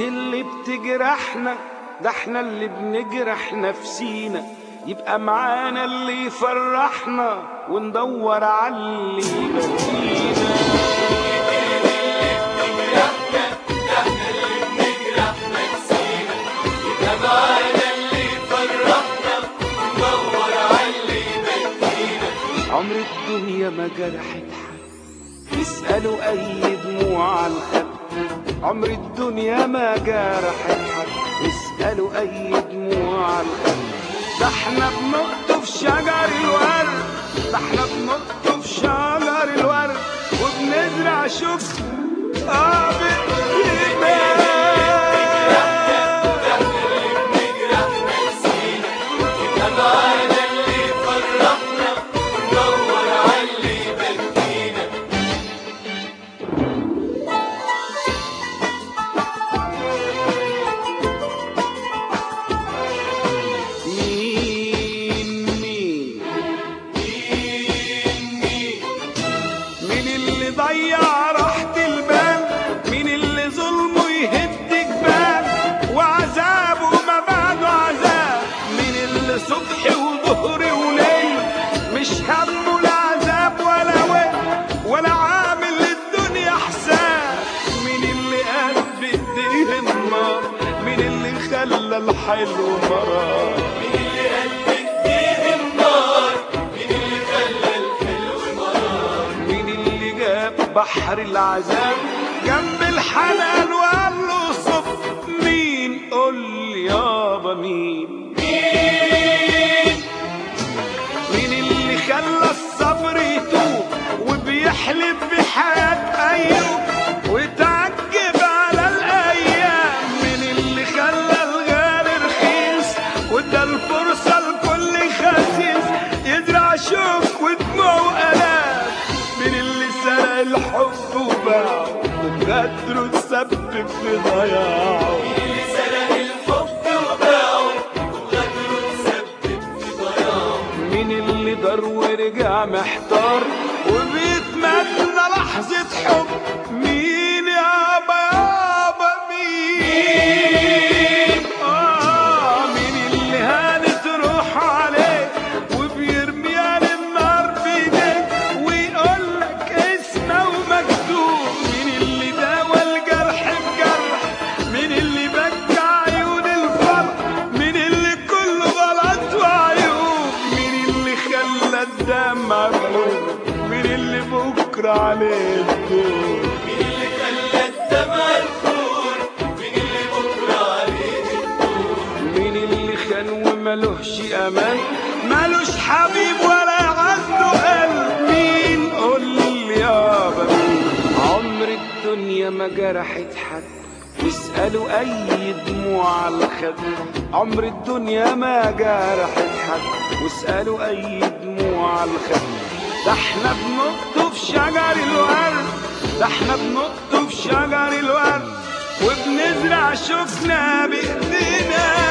اللي بتجرحنا ده احنا اللي بنجرح نفسينا يبقى معانا اللي يفرحنا وندور على اللي يبكينا عمر الدنيا ما جرحت حد اسألوا أي دموع على الخد عمر الدنيا ما جرحت حد اسألوا أي دموع على الخد ده احنا بنقطف شجر الورد ده احنا بنقطف شجر الورد وبنزرع شكر اه بالإيمان مين مين مين اللي ضيع راحة البال مين اللي ظلمه يهد جبال وعذابه ما بعده عذاب مين اللي صبح وظهر وليل مش همه العذاب ولا ويل ولا عامل للدنيا حساب مين اللي قال بايديه النار مين اللي خلى الحلو مرار مين اللي جاب بحر العذاب جنب الحلال وقال له صف مين قول لي يابا مين مين اللي خلى الصبر يتوب وبيحلف بحياة أيوب وتعجب على الأيام مين اللي خلى الغالي رخيص وادى الفرصة لكل خسيس يزرع شوك ودموع وآلام مين اللي سرق الحب وباعه وبغدره تسبب في ضياعه مين اللي دار ورجع محتار وبيتمنى لحظة حب مين يابا يابا مين آه مين اللي هانت روح عليه وبيرميها للنار بيديه ويقول لك اسمه ومكتوب مين اللي داوى الجرح بجرح مين اللي بكى عيون الفرح مين اللي كله غلط وعيوب مين اللي خلى الدمع بلوغ مين اللي بكرة عليه الدور مين اللي خان وملوش امان ملوش حبيب ولا عنده قلب مين قول لي يابا مين عمر الدنيا ما جرحت حد واسألوا أي دموع على الخد عمر الدنيا ما جرحت حد واسألوا أي دموع على الخد ده احنا بنقطف شجر الورد ده احنا بنقطف شجر الورد وبنزرع شوكنا بإيدينا